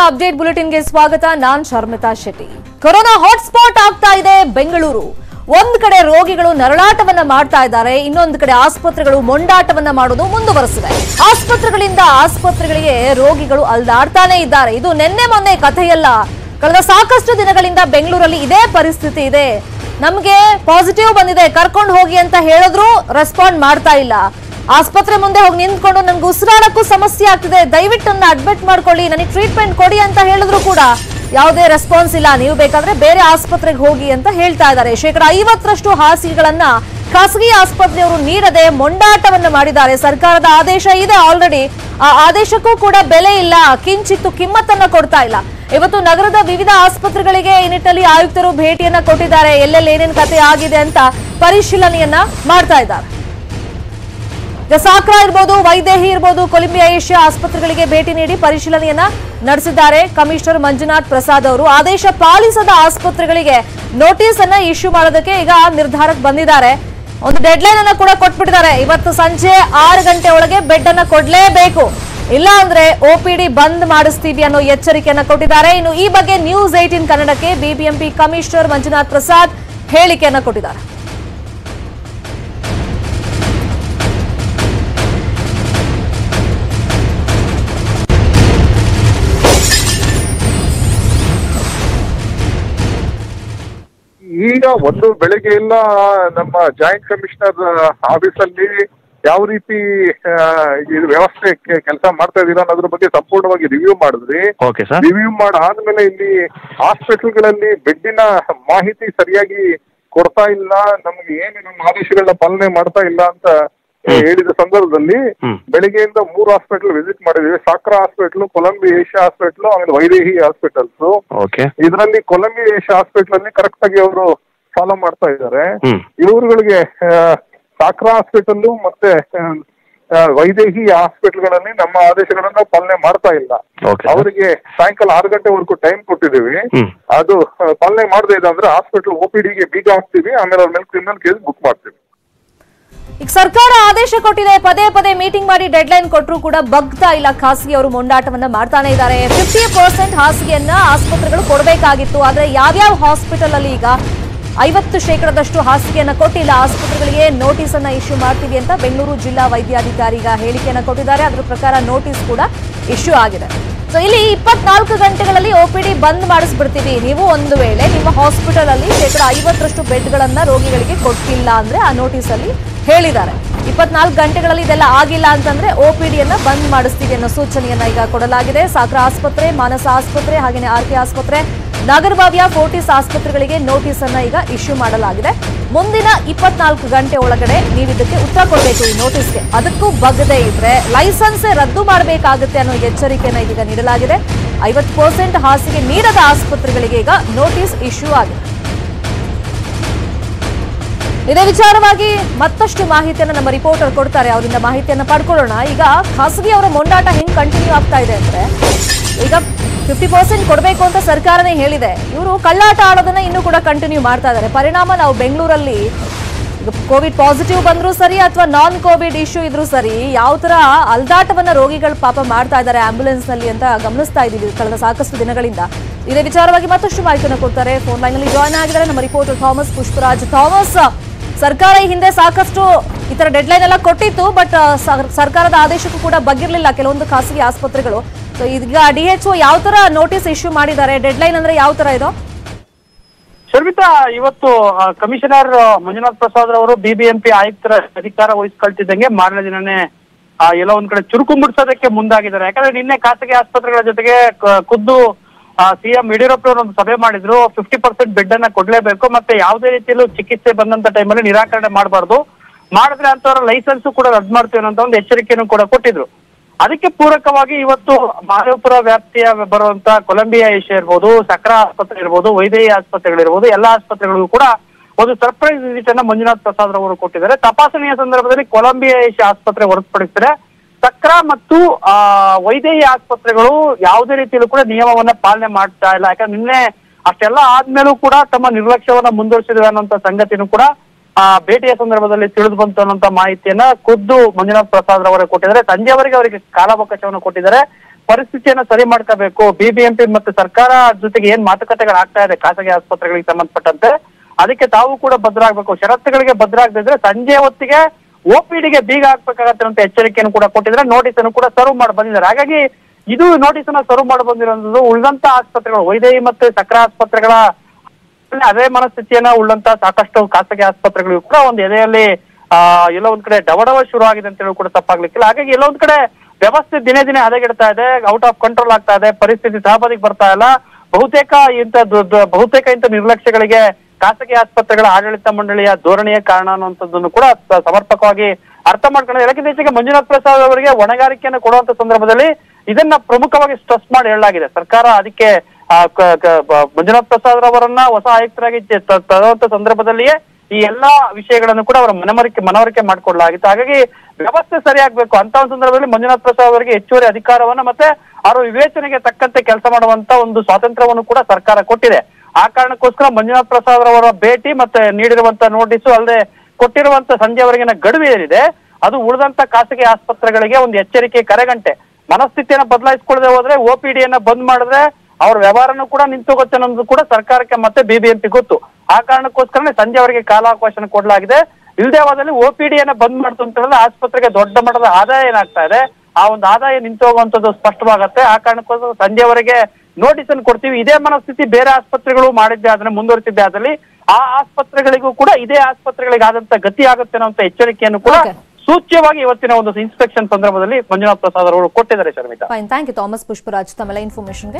Update ಬುಲೆಟಿನ್ಗೆ ಸ್ವಾಗತ ನಾನ್ ಶರ್ಮಿತಾ ಶೆಟ್ಟಿ ಕೊರೋನಾ ಹಾಟ್ಸ್ಪಾಟ್ ಆಗ್ತಾ ಇದೆ ಬೆಂಗಳೂರು ಒಂದ್ ಕಡೆ ರೋಗಿಗಳು ನರಳಾಟವನ್ನ ಮಾಡ್ತಾ ಇದ್ದಾರೆ ಇನ್ನೊಂದು ಕಡೆ ಆಸ್ಪತ್ರೆಗಳು ಮೊಂಡಾಟವನ್ನ ಮಾಡೋದು ಮುಂದುವರೆಸಿದೆ ಆಸ್ಪತ್ರೆಗಳಿಂದ ಆಸ್ಪತ್ರೆಗಳಿಗೆ ರೋಗಿಗಳು ಅಲ್ದಾಡ್ತಾನೆ ಇದ್ದಾರೆ ಇದು ನಿನ್ನೆ ಮೊನ್ನೆ ಕಥೆಯಲ್ಲ ಕಳೆದ ಸಾಕಷ್ಟು ದಿನಗಳಿಂದ ಬೆಂಗಳೂರಲ್ಲಿ ಇದೇ ಪರಿಸ್ಥಿತಿ ಇದೆ ನಮ್ಗೆ ಪಾಸಿಟಿವ್ ಬಂದಿದೆ ಕರ್ಕೊಂಡು ಹೋಗಿ ಅಂತ ಹೇಳಿದ್ರು ರೆಸ್ಪಾಂಡ್ ಮಾಡ್ತಾ ಇಲ್ಲ ಆಸ್ಪತ್ರೆ ಮುಂದೆ ಹೋಗಿ ನಿಂತ್ಕೊಂಡು ನನ್ಗೆ ಉಸಿರಾಡಕ್ಕೂ ಸಮಸ್ಯೆ ಆಗ್ತಿದೆ ದಯವಿಟ್ಟು ನನ್ನ ಅಡ್ಮಿಟ್ ಮಾಡ್ಕೊಳ್ಳಿ ನನಗೆ ಟ್ರೀಟ್ಮೆಂಟ್ ಕೊಡಿ ಅಂತ ಹೇಳಿದ್ರು ಕೂಡ ಯಾವುದೇ ರೆಸ್ಪಾನ್ಸ್ ಇಲ್ಲ ನೀವು ಬೇಕಾದ್ರೆ ಬೇರೆ ಆಸ್ಪತ್ರೆಗೆ ಹೋಗಿ ಅಂತ ಹೇಳ್ತಾ ಇದ್ದಾರೆ ಶೇಕಡ ಐವತ್ತರಷ್ಟು ಹಾಸಿಗೆಗಳನ್ನ ಖಾಸಗಿ ಆಸ್ಪತ್ರೆಯವರು ನೀಡದೆ ಮೊಂಡಾಟವನ್ನ ಮಾಡಿದ್ದಾರೆ ಸರ್ಕಾರದ ಆದೇಶ ಇದೆ ಆಲ್ರೆಡಿ ಆ ಆದೇಶಕ್ಕೂ ಕೂಡ ಬೆಲೆ ಇಲ್ಲ ಕಿಂಚಿತ್ತು ಕಿಮ್ಮತ್ತನ್ನ ಕೊಡ್ತಾ ಇಲ್ಲ ಇವತ್ತು ನಗರದ ವಿವಿಧ ಆಸ್ಪತ್ರೆಗಳಿಗೆ ಈ ನಿಟ್ಟಿನಲ್ಲಿ ಆಯುಕ್ತರು ಭೇಟಿಯನ್ನ ಕೊಟ್ಟಿದ್ದಾರೆ ಎಲ್ಲೆಲ್ಲಿ ಏನೇನ್ ಕತೆ ಆಗಿದೆ ಅಂತ ಪರಿಶೀಲನೆಯನ್ನ ಮಾಡ್ತಾ ಇದ್ದಾರೆ ಈಗ ಸಾಕ್ರಾ ಇರ್ಬೋದು ವೈದೇಹಿ ಇರ್ಬೋದು ಕೊಲಂಬಿಯಾ ಏಷ್ಯಾ ಆಸ್ಪತ್ರೆಗಳಿಗೆ ಭೇಟಿ ನೀಡಿ ಪರಿಶೀಲನೆಯನ್ನ ನಡೆಸಿದ್ದಾರೆ ಕಮಿಷನರ್ ಮಂಜುನಾಥ್ ಪ್ರಸಾದ್ ಅವರು ಆದೇಶ ಪಾಲಿಸದ ಆಸ್ಪತ್ರೆಗಳಿಗೆ ನೋಟಿಸ್ ಅನ್ನ ಇಶ್ಯೂ ಮಾಡೋದಕ್ಕೆ ಈಗ ನಿರ್ಧಾರಕ್ಕೆ ಬಂದಿದ್ದಾರೆ ಒಂದು ಡೆಡ್ಲೈನ್ ಅನ್ನ ಕೂಡ ಕೊಟ್ಬಿಟ್ಟಿದ್ದಾರೆ ಇವತ್ತು ಸಂಜೆ ಆರು ಗಂಟೆ ಒಳಗೆ ಬೆಡ್ ಅನ್ನ ಕೊಡ್ಲೇಬೇಕು ಇಲ್ಲ ಅಂದ್ರೆ ಒಪಿಡಿ ಬಂದ್ ಮಾಡಿಸ್ತೀವಿ ಅನ್ನೋ ಎಚ್ಚರಿಕೆಯನ್ನ ಕೊಟ್ಟಿದ್ದಾರೆ ಇನ್ನು ಈ ಬಗ್ಗೆ ನ್ಯೂಸ್ ಏಟೀನ್ ಕನ್ನಡಕ್ಕೆ ಬಿಬಿಎಂಪಿ ಕಮಿಷನರ್ ಮಂಜುನಾಥ್ ಪ್ರಸಾದ್ ಹೇಳಿಕೆಯನ್ನ ಕೊಟ್ಟಿದ್ದಾರೆ ಈಗ ಒಂದು ಬೆಳಿಗ್ಗೆ ಎಲ್ಲ ನಮ್ಮ ಜಾಯಿಂಟ್ ಕಮಿಷನರ್ ಆಫೀಸ್ ಅಲ್ಲಿ ಯಾವ ರೀತಿ ಆ, ಇದು ವ್ಯವಸ್ಥೆ ಕೆಲಸ ಮಾಡ್ತಾ ಇದೀರಾ ಅನ್ನೋದ್ರ ಬಗ್ಗೆ ಸಂಪೂರ್ಣವಾಗಿ ರಿವ್ಯೂ ಮಾಡಿದ್ರಿ ಓಕೆ ಸರ್ ರಿವ್ಯೂ ಮಾಡಾದ್ಮೇಲೆ ಇಲ್ಲಿ ಹಾಸ್ಪಿಟಲ್ಗಳಲ್ಲಿ ಬೆಡ್ಡಿನ ಮಾಹಿತಿ ಸರಿಯಾಗಿ ಕೊಡ್ತಾ ಇಲ್ಲ ನಮ್ಗೆ ಏನು ನಮ್ಮ ಆದೇಶಗಳನ್ನ ಪಾಲನೆ ಮಾಡ್ತಾ ಇಲ್ಲ ಅಂತ ಹೇಳಿದ ಸಂದರ್ಭದಲ್ಲಿ ಹ್ಮ್. ಬೆಳಿಗ್ಗೆಯಿಂದ ಮೂರು ಹಾಸ್ಪಿಟಲ್ ವಿಸಿಟ್ ಮಾಡಿದೀವಿ Sakra hospital Columbia Asia hospital ಆಮೇಲೆ ವೈದೇಹಿ ಹಾಸ್ಪಿಟಲ್ಸ್ ಓಕೆ ಇದರಲ್ಲಿ ಕೊಲಂಬಿ ಏಷ್ಯಾ ಹಾಸ್ಪಿಟಲ್ ಅಲ್ಲಿ ಕರೆಕ್ಟ್ ಆಗಿ ಅವರು ಫಾಲೋ ಮಾಡ್ತಾ ಇದ್ದಾರೆ ಹ್ಮ್ ಇವರುಗಳಿಗೆ ಸಾಕ್ರಾ ಹಾಸ್ಪಿಟಲ್ ಮತ್ತೆ ಆ, ಆ, ವೈದೇಹಿ ಹಾಸ್ಪಿಟಲ್ಗಳಲ್ಲಿ ನಮ್ಮ ಆದೇಶಗಳನ್ನ ಪಾಲನೆ ಮಾಡ್ತಾ ಇಲ್ಲ ಓಕೆ ಅವರಿಗೆ ಸಾಯಂಕಾಲ ಆರು ಗಂಟೆವರೆಗೂ ಟೈಮ್ ಕೊಟ್ಟಿದ್ದೀವಿ ಹ್ಮ್ ಅದು ಆ, ಪಾಲನೆ ಮಾಡದೇ ಇದೆ ಅಂದ್ರೆ ಹಾಸ್ಪಿಟಲ್ ಒ ಪಿ ಡಿಗೆ ಬೀಗ ಹಾಕ್ತೀವಿ ಆಮೇಲೆ ಅವ್ರ ಮೇಲೆ ಕ್ರಿಮಿನಲ್ ಕೇಸ್ ಬುಕ್ ಮಾಡ್ತೀವಿ ಈಗ ಸರ್ಕಾರ ಆದೇಶ ಕೊಟ್ಟಿದೆ ಪದೇ ಪದೇ ಮೀಟಿಂಗ್ ಮಾಡಿ ಡೆಡ್ಲೈನ್ ಕೊಟ್ಟರು ಕೂಡ ಬಗ್ತಾ ಇಲ್ಲ ಖಾಸಗಿ ಅವರು ಮೊಂಡಾಟವನ್ನ ಮಾಡ್ತಾನೆ ಇದ್ದಾರೆ ಫಿಫ್ಟಿ ಪರ್ಸೆಂಟ್ ಹಾಸಿಗೆಯನ್ನ ಆಸ್ಪತ್ರೆಗಳು ಕೊಡಬೇಕಾಗಿತ್ತು ಆದ್ರೆ ಯಾವ್ಯಾವ ಹಾಸ್ಪಿಟಲ್ ಅಲ್ಲಿ ಈಗ ಐವತ್ತು ಶೇಕಡದಷ್ಟು ಹಾಸಿಗೆಯನ್ನ ಕೊಟ್ಟಿಲ್ಲ ಆಸ್ಪತ್ರೆಗಳಿಗೆ ನೋಟಿಸ್ ಅನ್ನ ಇಶ್ಯೂ ಮಾಡ್ತೀವಿ ಅಂತ ಬೆಂಗಳೂರು ಜಿಲ್ಲಾ ವೈದ್ಯಾಧಿಕಾರಿ ಈಗ ಹೇಳಿಕೆಯನ್ನ ಕೊಟ್ಟಿದ್ದಾರೆ ಅದರ ಪ್ರಕಾರ ನೋಟಿಸ್ ಕೂಡ ಇಶ್ಯೂ ಆಗಿದೆ ಸೊ ಇಲ್ಲಿ ಇಪ್ಪತ್ನಾಲ್ಕು ಗಂಟೆಗಳಲ್ಲಿ ಒಪಿಡಿ ಬಂದ್ ಮಾಡಿಸ್ಬಿಡ್ತೀವಿ ನೀವು ಒಂದು ವೇಳೆ ನಿಮ್ಮ ಹಾಸ್ಪಿಟಲ್ ಅಲ್ಲಿ ಶೇಕಡ ಐವತ್ತರಷ್ಟು ಬೆಡ್ಗಳನ್ನ ರೋಗಿಗಳಿಗೆ ಕೊಟ್ಟಿಲ್ಲ ಅಂದ್ರೆ ಆ ನೋಟಿಸ್ ಅಲ್ಲಿ ಹೇಳಿದ್ದಾರೆ ಇಪ್ಪತ್ನಾಲ್ಕು ಗಂಟೆಗಳಲ್ಲಿ ಇದೆಲ್ಲ ಆಗಿಲ್ಲ ಅಂತಂದ್ರೆ ಒಪಿಡಿಯನ್ನ ಬಂದ್ ಮಾಡಿಸ್ತೀವಿ ಅನ್ನೋ ಸೂಚನೆಯನ್ನ ಈಗ ಕೊಡಲಾಗಿದೆ ಸಾಕ್ರಾ ಆಸ್ಪತ್ರೆ ಮಾನಸ ಆಸ್ಪತ್ರೆ ಹಾಗೆಯೇ ಆರ್ ಕೆ ಆಸ್ಪತ್ರೆ ನಾಗರಬಾವಿಯ ಫೋರ್ಟಿಸ್ ಆಸ್ಪತ್ರೆಗಳಿಗೆ ನೋಟಿಸ್ ಅನ್ನ ಈಗ ಇಶ್ಯೂ ಮಾಡಲಾಗಿದೆ ಮುಂದಿನ ಇಪ್ಪತ್ನಾಲ್ಕು ಗಂಟೆ ಒಳಗಡೆ ನೀವು ಇದಕ್ಕೆ ಉತ್ತರ ಕೊಡಬೇಕು ಈ ನೋಟಿಸ್ಗೆ ಅದಕ್ಕೂ ಬಗ್ಗದೆ ಇದ್ರೆ ಲೈಸೆನ್ಸ್ ರದ್ದು ಮಾಡಬೇಕಾಗುತ್ತೆ ಅನ್ನೋ ಎಚ್ಚರಿಕೆಯನ್ನ ಇದೀಗ ನೀಡಲಾಗಿದೆ ಐವತ್ತು ಪರ್ಸೆಂಟ್ ಹಾಸಿಗೆ ನೀಡದ ಆಸ್ಪತ್ರೆಗಳಿಗೆ ಈಗ ನೋಟಿಸ್ ಇಶ್ಯೂ ಆಗಿದೆ ಇದೇ ವಿಚಾರವಾಗಿ ಮತ್ತಷ್ಟು ಮಾಹಿತಿಯನ್ನು ನಮ್ಮ ರಿಪೋರ್ಟರ್ ಕೊಡ್ತಾರೆ ಅವರಿಂದ ಮಾಹಿತಿಯನ್ನ ಪಡ್ಕೊಳ್ಳೋಣ ಈಗ ಖಾಸಗಿ ಅವರ ಮೊಂಡಾಟ ಹೆಂಗ್ ಕಂಟಿನ್ಯೂ ಆಗ್ತಾ ಇದೆ ಅಂದ್ರೆ ಈಗ ಫಿಫ್ಟಿ ಪರ್ಸೆಂಟ್ ಕೊಡಬೇಕು ಅಂತ ಸರ್ಕಾರನೇ ಹೇಳಿದೆ ಇವರು ಕಳ್ಳಾಟ ಆಡೋದನ್ನ ಇನ್ನೂ ಕೂಡ ಕಂಟಿನ್ಯೂ ಮಾಡ್ತಾ ಇದ್ದಾರೆ ಪರಿಣಾಮ ನಾವು ಬೆಂಗಳೂರಲ್ಲಿ ಈಗ ಕೋವಿಡ್ ಪಾಸಿಟಿವ್ ಬಂದ್ರು ಸರಿ ಅಥವಾ ನಾನ್ ಕೋವಿಡ್ ಇಶ್ಯೂ ಇದ್ರು ಸರಿ ಯಾವ ತರ ಅಲ್ದಾಟವನ್ನ ರೋಗಿಗಳು ಪಾಪ ಮಾಡ್ತಾ ಇದ್ದಾರೆ ಆಂಬ್ಯುಲೆನ್ಸ್ ನಲ್ಲಿ ಅಂತ ಗಮನಿಸ್ತಾ ಇದ್ದೀವಿ ಕಳೆದ ಸಾಕಷ್ಟು ದಿನಗಳಿಂದ ಇದೇ ವಿಚಾರವಾಗಿ ಮತ್ತಷ್ಟು ಮಾಹಿತಿಯನ್ನು ಕೊಡ್ತಾರೆ ಫೋನ್ ಲೈನ್ ನಲ್ಲಿ ಜಾಯ್ನ್ ಆಗಿದ್ದಾರೆ ನಮ್ಮ ರಿಪೋರ್ಟರ್ ಥಾಮಸ್ ಪುಷ್ಪರಾಜ್ ಥಾಮಸ್ ಸರ್ಕಾರ ಈ ಹಿಂದೆ ಸಾಕಷ್ಟು ಈ ತರ ಡೆಡ್ಲೈನ್ ಎಲ್ಲ ಕೊಟ್ಟಿತ್ತು ಬಟ್ ಸರ್ಕಾರದ ಆದೇಶಕ್ಕೂ ಕೂಡ ಬಗ್ಗಿರ್ಲಿಲ್ಲ ಕೆಲವೊಂದು ಖಾಸಗಿ ಆಸ್ಪತ್ರೆಗಳು ಸೊ ಈಗ ಡಿ ಎಚ್ ಯಾವ ತರ ನೋಟಿಸ್ ಇಶ್ಯೂ ಮಾಡಿದ್ದಾರೆ ಡೆಡ್ಲೈನ್ ಅಂದ್ರೆ ಯಾವ ತರ ಇದು ಶರ್ಮಿತಾ ಇವತ್ತು ಆ, ಕಮಿಷನರ್ ಮಂಜುನಾಥ್ ಪ್ರಸಾದ್ ಅವರು ಬಿಬಿಎಂಪಿ ಆಯುಕ್ತರ ಅಧಿಕಾರ ವಹಿಸ್ಕೊಳ್ತಿದ್ದಂಗೆ ಮಾರನೇ ದಿನನೇ ಆ, ಎಲ್ಲೋ ಒಂದ್ ಕಡೆ ಚುರುಕು ಮುಡ್ಸೋದಕ್ಕೆ ಮುಂದಾಗಿದ್ದಾರೆ ಯಾಕಂದ್ರೆ ನಿನ್ನೆ ಖಾಸಗಿ ಆಸ್ಪತ್ರೆಗಳ ಜೊತೆಗೆ ಕ- ಖುದ್ದು ಸಿಎಂ ಯಡಿಯೂರಪ್ಪನವರು ಒಂದು ಸಭೆ ಮಾಡಿದ್ರು ಫಿಫ್ಟಿ ಪರ್ಸೆಂಟ್ ಬೆಡ್ ಅನ್ನ ಕೊಡ್ಲೇಬೇಕು ಮತ್ತೆ ಯಾವುದೇ ರೀತಿಯಲ್ಲೂ ಚಿಕಿತ್ಸೆ ಬಂದಂತ ಟೈಮಲ್ಲಿ ನಿರಾಕರಣೆ ಮಾಡಬಾರ್ದು ಮಾಡಿದ್ರೆ ಅಂತವರ ಲೈಸೆನ್ಸ್ ಕೂಡ ರದ್ದು ಮಾಡ್ತೀವಿ ಅನ್ನೋ ಒಂದು ಎಚ್ಚರಿಕೆಯನ್ನು ಕೂಡ ಕೊಟ್ಟಿದ್ರು ಅದಕ್ಕೆ ಪೂರಕವಾಗಿ ಇವತ್ತು ಮಾಧವಪುರ ವ್ಯಾಪ್ತಿಯ ಬರುವಂತ ಕೊಲಂಬಿಯಾ ಏಷ್ಯಾ ಇರ್ಬೋದು ಸಕ್ರಾ ಆಸ್ಪತ್ರೆ ಇರ್ಬೋದು ವೈದೇಹಿ ಆಸ್ಪತ್ರೆಗಳಿರ್ಬೋದು ಎಲ್ಲಾ ಆಸ್ಪತ್ರೆಗಳಿಗೂ ಕೂಡ ಒಂದು ಸರ್ಪ್ರೈಸ್ ವಿಸಿಟ್ ಅನ್ನ ಮಂಜುನಾಥ್ ಪ್ರಸಾದ್ ರವರು ಕೊಟ್ಟಿದ್ದಾರೆ ತಪಾಸಣೆಯ ಸಂದರ್ಭದಲ್ಲಿ ಕೊಲಂಬಿಯಾ ಏಷ್ಯಾ ಆಸ್ಪತ್ರೆ ಹೊರತುಪಡಿಸಿದರೆ ಸಕ್ರಾ ಮತ್ತು ಆ ವೈದೇಹಿ ಆಸ್ಪತ್ರೆಗಳು ಯಾವುದೇ ರೀತಿಯಲ್ಲೂ ಕೂಡ ನಿಯಮವನ್ನ ಪಾಲನೆ ಮಾಡ್ತಾ ಇಲ್ಲ ಯಾಕಂದ್ರೆ ನಿನ್ನೆ ಅಷ್ಟೆಲ್ಲ ಆದ್ಮೇಲೂ ಕೂಡ ತಮ್ಮ ನಿರ್ಲಕ್ಷ್ಯವನ್ನ ಮುಂದುವರಿಸಿದ್ವಿ ಅನ್ನೋಂಥ ಸಂಗತಿನೂ ಕೂಡ ಆ ಭೇಟಿಯ ಸಂದರ್ಭದಲ್ಲಿ ತಿಳಿದು ಬಂತು ಅನ್ನುವಂತ ಮಾಹಿತಿಯನ್ನ ಖುದ್ದು ಮಂಜುನಾಥ್ ಪ್ರಸಾದ್ ರವರೇ ಕೊಟ್ಟಿದ್ದಾರೆ ಸಂಜೆವರೆಗೆ ಅವರಿಗೆ ಕಾಲಾವಕಾಶವನ್ನು ಕೊಟ್ಟಿದ್ದಾರೆ ಪರಿಸ್ಥಿತಿಯನ್ನ ಸರಿ ಮಾಡ್ಕೋಬೇಕು ಬಿಬಿಎಂಪಿ ಮತ್ತು ಸರ್ಕಾರ ಜೊತೆಗೆ ಏನ್ ಮಾತುಕತೆಗಳಾಗ್ತಾ ಇದೆ ಖಾಸಗಿ ಆಸ್ಪತ್ರೆಗಳಿಗೆ ಸಂಬಂಧಪಟ್ಟಂತೆ ಅದಕ್ಕೆ ತಾವು ಕೂಡ ಭದ್ರಾಗಬೇಕು ಷರತ್ತುಗಳಿಗೆ ಭದ್ರಾಗದಿದ್ರೆ ಸಂಜೆ ಹೊತ್ತಿಗೆ ಓಪಿಡಿಗೆ ಬೀಗ ಹಾಕ್ಬೇಕಾಗತ್ತೆ ಅಂತ ಎಚ್ಚರಿಕೆಯನ್ನು ಕೂಡ ಕೊಟ್ಟಿದ್ರೆ ನೋಟಿಸ್ ಅನ್ನು ಕೂಡ ಸರ್ವ್ ಮಾಡಿ ಬಂದಿದ್ದಾರೆ ಹಾಗಾಗಿ ಇದು ನೋಟಿಸ್ ಅನ್ನ ಸರ್ವ್ ಮಾಡಿ ಬಂದಿರೋದು ಉಳಿದಂತ ಆಸ್ಪತ್ರೆಗಳು ವೈದೇಹಿ ಮತ್ತು ಸಕ್ರ ಆಸ್ಪತ್ರೆಗಳ ಅದೇ ಮನಸ್ಥಿತಿಯನ್ನ ಉಳ್ಳಂತ ಸಾಕಷ್ಟು ಖಾಸಗಿ ಆಸ್ಪತ್ರೆಗಳಿಗೂ ಕೂಡ ಒಂದು ಎದೆಯಲ್ಲಿ ಆ ಎಲ್ಲೋ ಒಂದ್ ಕಡೆ ಡವಡವ ಶುರು ಆಗಿದೆ ಅಂತ ಹೇಳಿ ಕೂಡ ತಪ್ಪಾಗ್ಲಿಕ್ಕಿಲ್ಲ ಹಾಗಾಗಿ ಎಲ್ಲೋ ಒಂದ್ ಕಡೆ ವ್ಯವಸ್ಥೆ ದಿನೇ ದಿನೇ ಹದಗೆಡ್ತಾ ಇದೆ ಔಟ್ ಆಫ್ ಕಂಟ್ರೋಲ್ ಆಗ್ತಾ ಇದೆ ಪರಿಸ್ಥಿತಿ ಸಹಬದಿಗೆ ಬರ್ತಾ ಇಲ್ಲ ಬಹುತೇಕ ಇಂಥ ದೊ- ದೊ- ಬಹುತೇಕ ಇಂಥ ನಿರ್ಲಕ್ಷ್ಯಗಳಿಗೆ ಖಾಸಗಿ ಆಸ್ಪತ್ರೆಗಳ ಆಡಳಿತ ಮಂಡಳಿಯ ಧೋರಣೆಯ ಕಾರಣ ಅನ್ನುವಂಥದ್ದನ್ನು ಕೂಡ ಸ- ಸಮರ್ಪಕವಾಗಿ ಅರ್ಥ ಮಾಡ್ಕೊಂಡು ಎಲ್ಲಕ್ಕಿಂತ ಹೆಚ್ಚಿಗೆ ಮಂಜುನಾಥ್ ಪ್ರಸಾದ್ ಅವರಿಗೆ ಹೊಣೆಗಾರಿಕೆಯನ್ನು ಕೊಡುವಂತ ಸಂದರ್ಭದಲ್ಲಿ ಇದನ್ನ ಪ್ರಮುಖವಾಗಿ ಸ್ಟ್ರೆಸ್ ಮಾಡಿ ಹೇಳಲಾಗಿದೆ ಸರ್ಕಾರ ಅದಕ್ಕೆ ಆ, ಕ- ಕ- ಬ- ಮಂಜುನಾಥ್ ಪ್ರಸಾದ್ ಅವರನ್ನ ಹೊಸ ಆಯುಕ್ತರಾಗಿ ತ- ತ- ತರುವಂತ ಸಂದರ್ಭದಲ್ಲಿಯೇ ಈ ಎಲ್ಲಾ ವಿಷಯಗಳನ್ನು ಕೂಡ ಅವರ ಮನವರಿಕೆ ಮನವರಿಕೆ ಮಾಡಿಕೊಡ್ಲಾಗಿತ್ತು ಹಾಗಾಗಿ ವ್ಯವಸ್ಥೆ ಸರಿಯಾಗಬೇಕು ಅಂತ ಒಂದು ಸಂದರ್ಭದಲ್ಲಿ ಮಂಜುನಾಥ್ ಪ್ರಸಾದ್ ಅವರಿಗೆ ಹೆಚ್ಚುವರಿ ಅಧಿಕಾರವನ್ನ ಮತ್ತೆ ಅವರ ವಿವೇಚನೆಗೆ ತಕ್ಕಂತೆ ಕೆಲಸ ಮಾಡುವಂತ ಒಂದು ಸ್ವಾತಂತ್ರ್ಯವನ್ನು ಕೂಡ ಸರ್ಕಾರ ಕೊಟ್ಟಿದೆ ಆ ಕಾರಣಕ್ಕೋಸ್ಕರ ಮಂಜುನಾಥ್ ಪ್ರಸಾದ್ ಅವರ ಭೇಟಿ ಮತ್ತೆ ನೀಡಿರುವಂತ ನೋಟಿಸು ಅಲ್ಲದೆ ಕೊಟ್ಟಿರುವಂತ ಸಂಜೆವರೆಗಿನ ಗಡುವು ಏನಿದೆ ಅದು ಉಳಿದಂತ ಖಾಸಗಿ ಆಸ್ಪತ್ರೆಗಳಿಗೆ ಒಂದು ಎಚ್ಚರಿಕೆ ಕರೆಗಂಟೆ ಮನಸ್ಥಿತಿಯನ್ನ ಬದಲಾಯಿಸ್ಕೊಳ್ಳದೆ ಹೋದ್ರೆ ಓಪಿಡಿಯನ್ನ ಬಂದ್ ಮಾಡಿದ್ರೆ ಅವ್ರ ವ್ಯವಹಾರನೂ ಕೂಡ ನಿಂತೋಗುತ್ತೆ ಅನ್ನೋದು ಕೂಡ ಸರ್ಕಾರಕ್ಕೆ ಮತ್ತೆ ಬಿಬಿಎಂಪಿ ಗೊತ್ತು ಆ ಕಾರಣಕ್ಕೋಸ್ಕರನೇ ಸಂಜೆವರೆಗೆ ಕಾಲಾವಕಾಶ ಕೊಡಲಾಗಿದೆ ಇಲ್ಲದೆ ಹೋದಲ್ಲಿ ಓಪಿಡಿಯನ್ನ ಬಂದ್ ಮಾಡ್ತು ಅಂತ ಹೇಳಿದ್ರೆ ಆಸ್ಪತ್ರೆಗೆ ದೊಡ್ಡ ಮಟ್ಟದ ಆದಾಯ ಏನಾಗ್ತಾ ಇದೆ ಆ ಒಂದು ಆದಾಯ ನಿಂತು ಹೋಗುವಂತದ್ದು ಸ್ಪಷ್ಟವಾಗತ್ತೆ ಆ ಕಾರಣಕ್ಕೋಸ್ಕರ ಸಂಜೆವರೆಗೆ ನೋಟಿಸ್ ಅನ್ನು ಕೊಡ್ತೀವಿ ಇದೇ ಮನಸ್ಥಿತಿ ಬೇರೆ ಆಸ್ಪತ್ರೆಗಳು ಮಾಡಿದ್ದೆ ಆದ್ರೆ ಮುಂದುವರಿಸಿದ್ದೆ ಆದಲ್ಲಿ ಆ ಆಸ್ಪತ್ರೆಗಳಿಗೂ ಕೂಡ ಇದೇ ಆಸ್ಪತ್ರೆಗಳಿಗೆ ಆದಂತ ಗತಿ ಆಗುತ್ತೆ ಅನ್ನೋ ಎಚ್ಚರಿಕೆಯನ್ನು ಕೂಡ Okay. ಸೂಚ್ಯವಾಗಿ ಇವತ್ತಿನ ಒಂದು ಇನ್ಸ್ಪೆಕ್ಷನ್ ಸಂದರ್ಭದಲ್ಲಿ ಮಂಜುನಾಥ್ ಪ್ರಸಾದ್ ಅವರು ಕೊಟ್ಟಿದ್ದಾರೆ Sharmitha fine thank you Thomas Pushparaj ತಮ್ಮೆಲ್ಲ ಇನ್ಫಾರ್ಮೇಶನ್ಗೆ